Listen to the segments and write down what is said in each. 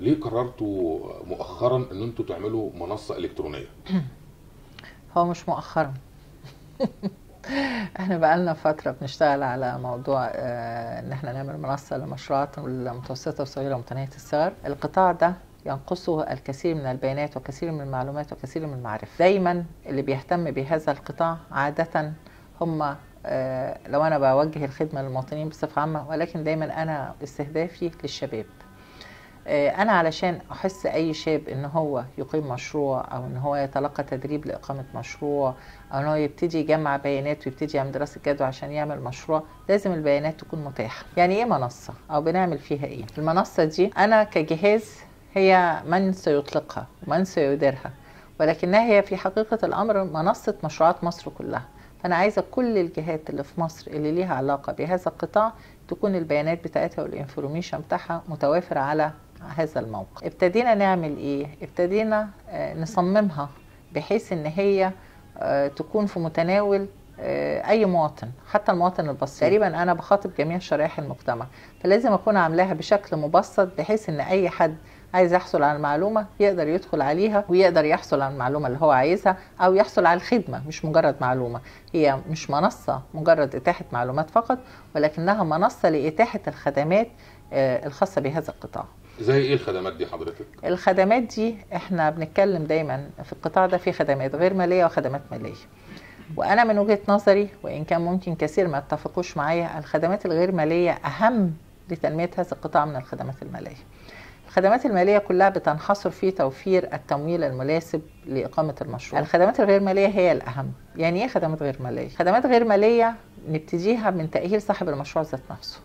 ليه قررتوا مؤخرا ان انتوا تعملوا منصه الكترونيه هو مش مؤخرا احنا بقالنا فترة بنشتغل على موضوع آه، ان احنا نعمل منصة للمشروعات المتوسطة والصغيرة ومتناهية الصغر القطاع ده ينقصه الكثير من البيانات وكثير من المعلومات وكثير من المعرفة دايما اللي بيهتم بهذا القطاع عادة هم آه، لو انا بوجه الخدمة للمواطنين بصفة عامة ولكن دايما انا استهدافي للشباب آه، انا علشان احس اي شاب ان هو يقيم مشروع او ان هو يتلقى تدريب لاقامه مشروع او ان هو يبتدي يجمع بيانات ويبتدي يعمل دراسه جدوى عشان يعمل مشروع لازم البيانات تكون متاحه يعني ايه منصه او بنعمل فيها ايه المنصه دي انا كجهاز هي من سيطلقها ومن سيديرها ولكنها هي في حقيقه الامر منصه مشروعات مصر كلها فانا عايزه كل الجهات اللي في مصر اللي ليها علاقه بهذا القطاع تكون البيانات بتاعتها والانفورميشن بتاعها متوافر على هذا الموقع ابتدينا نعمل ايه ابتدينا آه، نصممها بحيث ان هي آه، تكون في متناول آه، اي مواطن حتى المواطن البسيط تقريبا انا بخاطب جميع شرائح المجتمع فلازم اكون عاملاها بشكل مبسط بحيث ان اي حد عايز يحصل على المعلومة يقدر يدخل عليها ويقدر يحصل على المعلومة اللي هو عايزها أو يحصل على الخدمة مش مجرد معلومة هي مش منصة مجرد إتاحة معلومات فقط ولكنها منصة لإتاحة الخدمات آه، الخاصة بهذا القطاع زي ايه الخدمات دي حضرتك الخدمات دي احنا بنتكلم دايما في القطاع ده في خدمات غير ماليه وخدمات ماليه وانا من وجهه نظري وان كان ممكن كثير ما يتفقوش معايا الخدمات الغير ماليه اهم لتنميه هذا القطاع من الخدمات الماليه الخدمات الماليه كلها بتنحصر في توفير التمويل المناسب لاقامه المشروع الخدمات الغير ماليه هي الاهم يعني ايه خدمات غير ماليه خدمات غير ماليه نبتديها من تاهيل صاحب المشروع ذات نفسه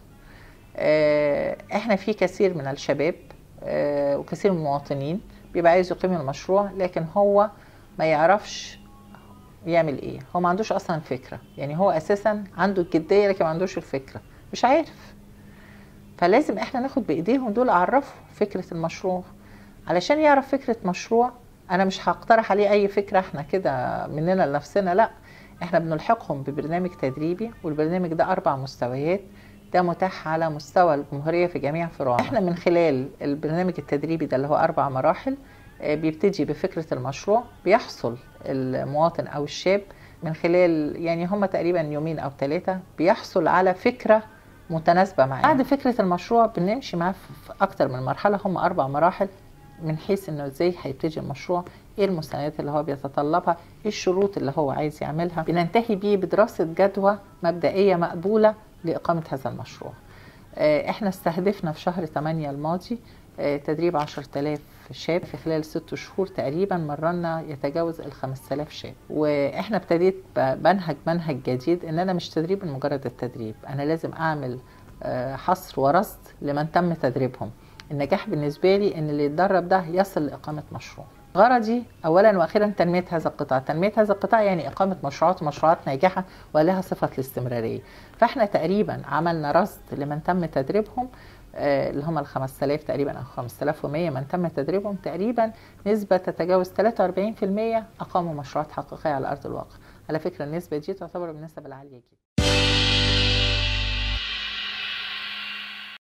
آه، احنا في كثير من الشباب آه، وكثير من المواطنين بيبقى عايز يقيم المشروع لكن هو ما يعرفش يعمل ايه هو ما عندوش اصلا فكره يعني هو اساسا عنده الجديه لكن ما عندوش الفكره مش عارف فلازم احنا ناخد بايديهم دول اعرفه فكره المشروع علشان يعرف فكره مشروع انا مش هقترح عليه اي فكره احنا كده مننا لنفسنا لا احنا بنلحقهم ببرنامج تدريبي والبرنامج ده اربع مستويات ده متاح على مستوى الجمهورية في جميع فروعها احنا من خلال البرنامج التدريبي ده اللي هو أربع مراحل آه، بيبتدي بفكرة المشروع بيحصل المواطن أو الشاب من خلال يعني هم تقريبا يومين أو ثلاثة بيحصل على فكرة متناسبة معاه بعد فكرة المشروع بنمشي معاه في أكتر من مرحلة هم أربع مراحل من حيث انه ازاي هيبتدي المشروع ايه المستندات اللي هو بيتطلبها ايه الشروط اللي هو عايز يعملها بننتهي بيه بدراسة جدوى مبدئية مقبولة لإقامة هذا المشروع آه، احنا استهدفنا في شهر 8 الماضي آه، تدريب 10000 شاب في خلال ست شهور تقريبا مرنا يتجاوز ال 5000 شاب واحنا ابتديت ب- بنهج منهج جديد ان انا مش تدريب من مجرد التدريب انا لازم اعمل آه، حصر ورصد لمن تم تدريبهم النجاح بالنسبه لي ان اللي يتدرب ده يصل لاقامه مشروع غرضي اولا واخيرا تنميه هذا القطاع تنميه هذا القطاع يعني اقامه مشروعات ومشروعات ناجحه ولها صفه الاستمراريه فاحنا تقريبا عملنا رصد لمن تم تدريبهم آه، اللي هم ال 5000 تقريبا او 5100 من تم تدريبهم تقريبا نسبه تتجاوز 43% اقاموا مشروعات حقيقيه على ارض الواقع على فكره النسبه دي تعتبر من النسب العاليه جدا